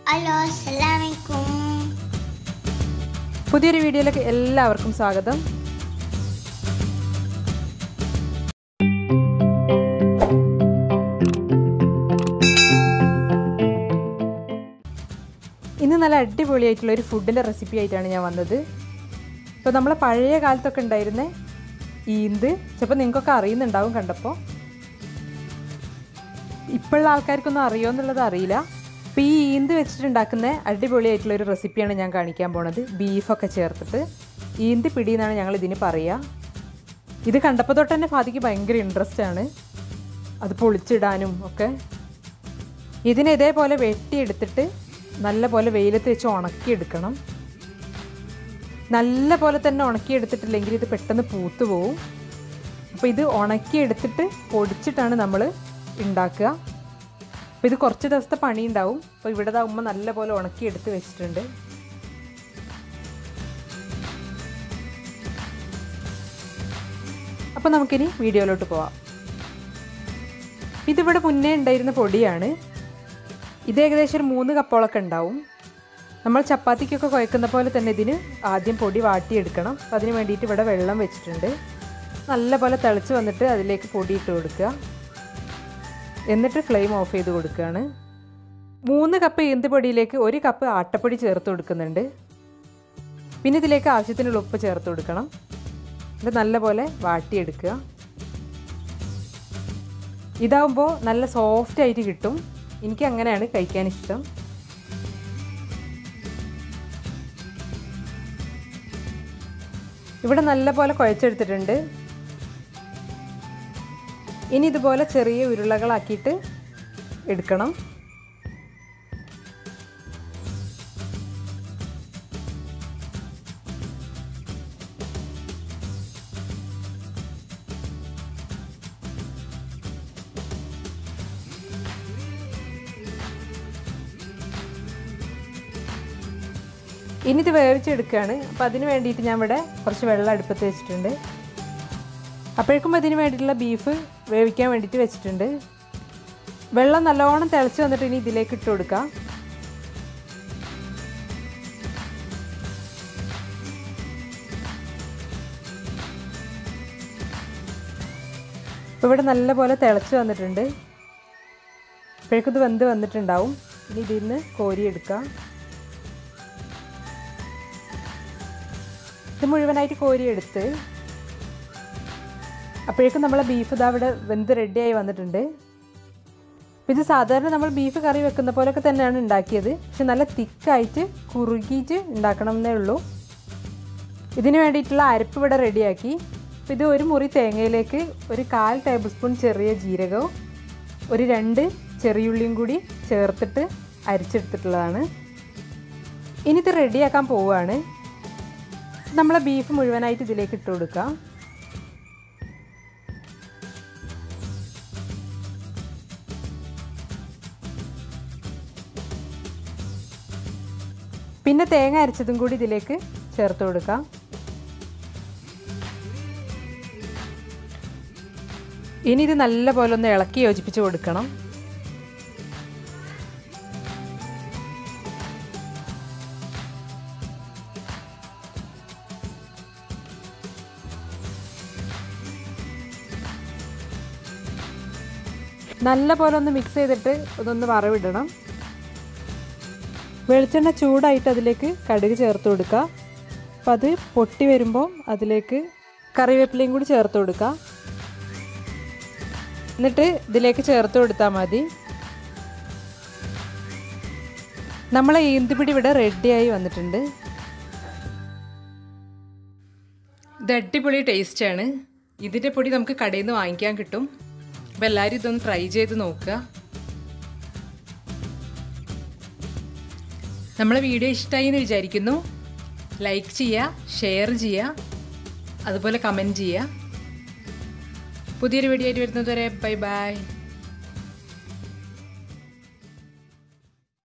hello അസ്സലാമലൈക്കും പുതിയൊരു വീഡിയോയിലേക്ക് എല്ലാവർക്കും സ്വാഗതം ഇന്ന് നല്ല അടിപൊളിയായിട്ടുള്ള ഒരു ഫുഡിൻ്റെ റെസിപ്പി ആയിട്ടാണ് ഞാൻ വന്നത് ഇപ്പോൾ നമ്മൾ പഴയ കാലത്തൊക്കെ ഉണ്ടായിരുന്ന ഈന്ത് ചിലപ്പോൾ നിങ്ങൾക്കൊക്കെ അറിയുന്നുണ്ടാവും കണ്ടപ്പോൾ ഇപ്പോഴുള്ള ആൾക്കാർക്കൊന്നും അറിയുമോ എന്നുള്ളത് അറിയില്ല അപ്പോൾ ഈ ഈന്ത് വെച്ചിട്ടുണ്ടാക്കുന്ന അടിപൊളിയായിട്ടുള്ള ഒരു റെസിപ്പിയാണ് ഞാൻ കാണിക്കാൻ പോണത് ബീഫൊക്കെ ചേർത്തിട്ട് ഈന്ത് പിടി എന്നാണ് ഞങ്ങൾ ഇതിന് പറയുക ഇത് കണ്ടപ്പോൾ തൊട്ട് തന്നെ ഫാദിക്ക് ഭയങ്കര ഇൻട്രസ്റ്റ് ആണ് അത് പൊളിച്ചിടാനും ഒക്കെ ഇതിനെ ഇതേപോലെ വെട്ടിയെടുത്തിട്ട് നല്ല പോലെ വെയിലത്ത് വെച്ച് ഉണക്കിയെടുക്കണം നല്ല പോലെ തന്നെ ഉണക്കിയെടുത്തിട്ടില്ലെങ്കിൽ ഇത് പെട്ടെന്ന് പൂത്തു പോവും അപ്പോൾ ഇത് ഉണക്കിയെടുത്തിട്ട് പൊടിച്ചിട്ടാണ് നമ്മൾ ഉണ്ടാക്കുക അപ്പോൾ ഇത് കുറച്ച് ദിവസത്തെ പണി ഉണ്ടാവും അപ്പോൾ ഇവിടെ ദാ ഉമ്മ നല്ല പോലെ ഉണക്കിയെടുത്ത് വെച്ചിട്ടുണ്ട് അപ്പോൾ നമുക്കിനി വീഡിയോയിലോട്ട് പോവാം ഇതിവിടെ മുന്നേ ഉണ്ടായിരുന്ന പൊടിയാണ് ഇത് ഏകദേശം ഒരു മൂന്ന് കപ്പോളൊക്കെ ഉണ്ടാവും നമ്മൾ ചപ്പാത്തിക്കൊക്കെ കുഴക്കുന്ന പോലെ തന്നെ ഇതിന് ആദ്യം പൊടി വാട്ടിയെടുക്കണം അപ്പോൾ അതിന് വേണ്ടിയിട്ട് ഇവിടെ വെള്ളം വെച്ചിട്ടുണ്ട് നല്ല പോലെ തിളച്ച് വന്നിട്ട് അതിലേക്ക് പൊടി ഇട്ട് കൊടുക്കുക എന്നിട്ട് ഫ്ലെയിം ഓഫ് ചെയ്ത് കൊടുക്കുകയാണ് മൂന്ന് കപ്പ് ഈന്ത് പൊടിയിലേക്ക് ഒരു കപ്പ് ആട്ടപ്പൊടി ചേർത്ത് കൊടുക്കുന്നുണ്ട് പിന്നെ ഇതിലേക്ക് ആവശ്യത്തിനുള്ള ഉപ്പ് ചേർത്ത് കൊടുക്കണം ഇത് നല്ലപോലെ വാട്ടിയെടുക്കുക ഇതാവുമ്പോൾ നല്ല സോഫ്റ്റ് ആയിട്ട് കിട്ടും എനിക്ക് അങ്ങനെയാണ് കഴിക്കാൻ ഇഷ്ടം ഇവിടെ നല്ല പോലെ കുഴച്ചെടുത്തിട്ടുണ്ട് ഇനി ഇതുപോലെ ചെറിയ ഉരുളകളാക്കിയിട്ട് എടുക്കണം ഇനി ഇത് വേവിച്ചെടുക്കുകയാണ് അപ്പോൾ അതിന് വേണ്ടിയിട്ട് ഞാൻ ഇവിടെ കുറച്ച് വെള്ളം അടുപ്പത്ത് വെച്ചിട്ടുണ്ട് അപ്പോഴേക്കും അതിന് വേണ്ടിയിട്ടുള്ള ബീഫ് വേവിക്കാൻ വേണ്ടിയിട്ട് വെച്ചിട്ടുണ്ട് വെള്ളം നല്ലോണം തിളച്ച് വന്നിട്ട് ഇനി ഇതിലേക്ക് ഇട്ട് കൊടുക്കാം ഇപ്പോൾ ഇവിടെ നല്ല പോലെ തിളച്ച് വന്നിട്ടുണ്ട് അപ്പോഴേക്കും ഇത് വെന്ത് വന്നിട്ടുണ്ടാവും ഇനി ഇതിൽ നിന്ന് കോരിയെടുക്കാം ഇത് മുഴുവനായിട്ട് കോരിയെടുത്ത് അപ്പോഴേക്കും നമ്മളെ ബീഫ് ഇതാ ഇവിടെ വെന്ത് റെഡിയായി വന്നിട്ടുണ്ട് ഇത് സാധാരണ നമ്മൾ ബീഫ് കറി വെക്കുന്ന പോലെയൊക്കെ തന്നെയാണ് ഉണ്ടാക്കിയത് പക്ഷെ നല്ല തിക്കായിട്ട് കുറുകിയിട്ട് ഉണ്ടാക്കണം എന്നേ ഉള്ളൂ ഇതിന് വേണ്ടിയിട്ടുള്ള അരപ്പ് ഇവിടെ റെഡിയാക്കി അപ്പോൾ ഇത് ഒരു മുറി തേങ്ങയിലേക്ക് ഒരു കാൽ ടേബിൾ സ്പൂൺ ചെറിയ ജീരകവും ഒരു രണ്ട് ചെറിയുള്ളിയും കൂടി ചേർത്തിട്ട് അരിച്ചെടുത്തിട്ടുള്ളതാണ് ഇനി ഇത് റെഡിയാക്കാൻ പോവുകയാണ് നമ്മളെ ബീഫ് മുഴുവനായിട്ട് ഇതിലേക്ക് ഇട്ട് കൊടുക്കാം പിന്നെ തേങ്ങ അരച്ചതും കൂടി ഇതിലേക്ക് ചേർത്ത് കൊടുക്കാം ഇനി ഇത് നല്ല പോലെ ഒന്ന് ഇളക്കി യോജിപ്പിച്ച് കൊടുക്കണം നല്ല പോലെ ഒന്ന് മിക്സ് ചെയ്തിട്ട് ഇതൊന്ന് വറവിടണം വെളിച്ചെണ്ണ ചൂടായിട്ട് അതിലേക്ക് കടുക് ചേർത്ത് കൊടുക്കുക അപ്പം അത് പൊട്ടി വരുമ്പോൾ അതിലേക്ക് കറിവേപ്പിലയും കൂടി ചേർത്ത് കൊടുക്കുക എന്നിട്ട് ഇതിലേക്ക് ചേർത്ത് കൊടുത്താൽ മതി നമ്മളെ ഈന്തിപ്പിടി ഇവിടെ റെഡിയായി വന്നിട്ടുണ്ട് ഇത് അടിപൊളി ടേസ്റ്റാണ് ഇതിൻ്റെ പൊടി നമുക്ക് കടയിൽ നിന്ന് വാങ്ങിക്കാൻ കിട്ടും അപ്പോൾ എല്ലാവരും ഇതൊന്ന് ട്രൈ ചെയ്ത് നോക്കുക നമ്മളെ വീഡിയോ ഇഷ്ടമായി എന്ന് വിചാരിക്കുന്നു ലൈക്ക് ചെയ്യുക ഷെയർ ചെയ്യുക അതുപോലെ കമൻറ്റ് ചെയ്യുക പുതിയൊരു വീഡിയോ ആയിട്ട് വരുന്നത് വരെ ബൈ ബൈ